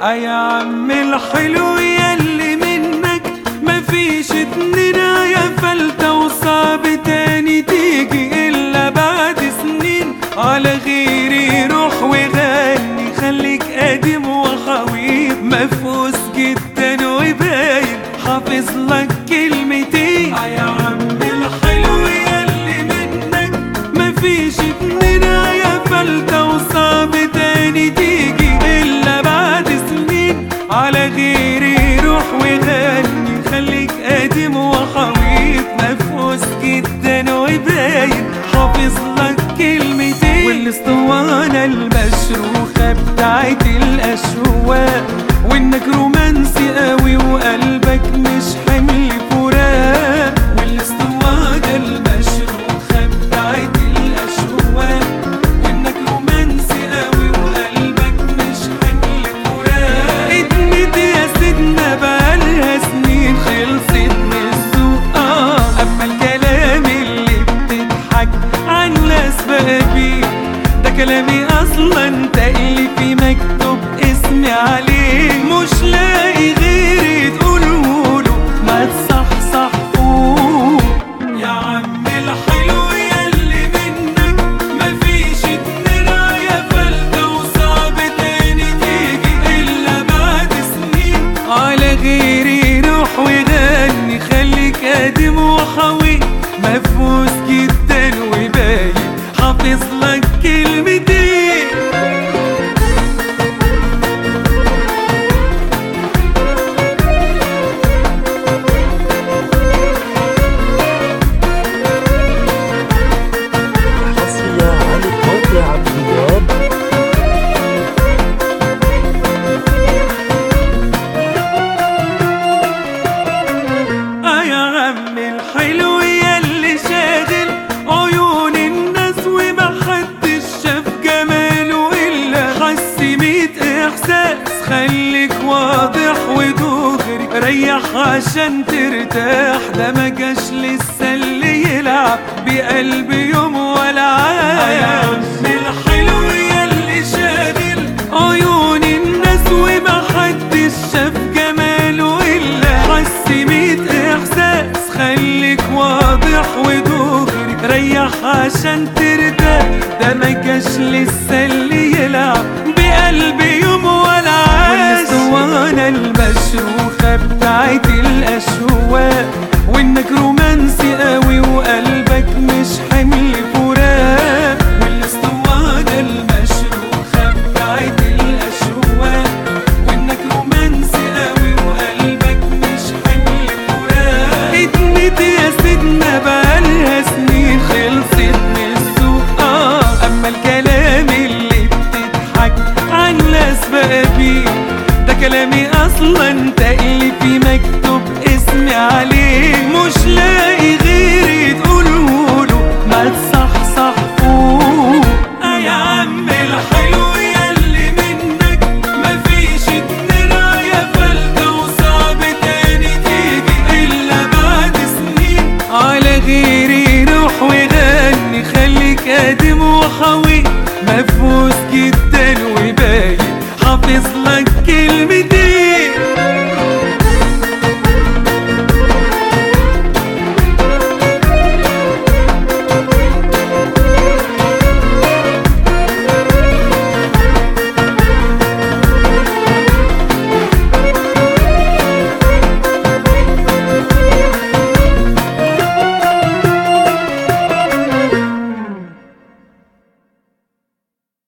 يا عم الحلو يلي منك مفيش اتنين يا فلتة وصعب تاني تيجي إلا بعد سنين على غيري روح وغني خليك قديم وحويط مفوس جدا وباين حافظ لك كلمتين يا عم الحلو يلي منك مفيش اتنين يا فلتة وصعب تاني تيجي إلا بعد سنين على غيري روح وغني خليك قديم وحويط مفوس جدا وباين حافظ لك كلمتين والاسطوانة المشروخة بتاعت الأشواق وإنك رومانسي قوي وقلبك مش حمل فراق والاسطوانة المشروخة بتاعت الأشواق وإنك رومانسي قوي وقلبك مش حمل فراق ادمت يا سيدنا بقالها سنين خلصت من السوق آه أما الكلام اللي بتضحك عن ناس بقى بيه ده كلامي اصلا تأليفي مكتوب اسمي عليه مش لاقي غيري تقولهوله ما تصحصحوه يا عم الحلو يلي منك مفيش اتنين يا فلتة وصعب تاني تيجي الا بعد سنين على غيري روح وغني خليك قديم وحوي مفوز جدا وباين حافظ لك كلمتين حصرية على موقع عبد الوهاب آه يا عم الحلو يلي شاغل عيون الناس ومحدش شاف جماله إلا حس ميت إحساس خليك واضح ودغري ريح عشان ترتاح ده ما جاش لسه اللي يلعب بقلبي يوم ولا عاد يا عم الحلو يلي شاغل عيون الناس ومحدش شاف جماله إلا حس ميت إحساس خليك واضح ودغري ريح عشان ترتاح ده ما جاش لسه اللي يلعب بقلبي يوم ولا عاش والاسطوانة المشروخة بتاعت الأشواق وإنك رومانسي قوي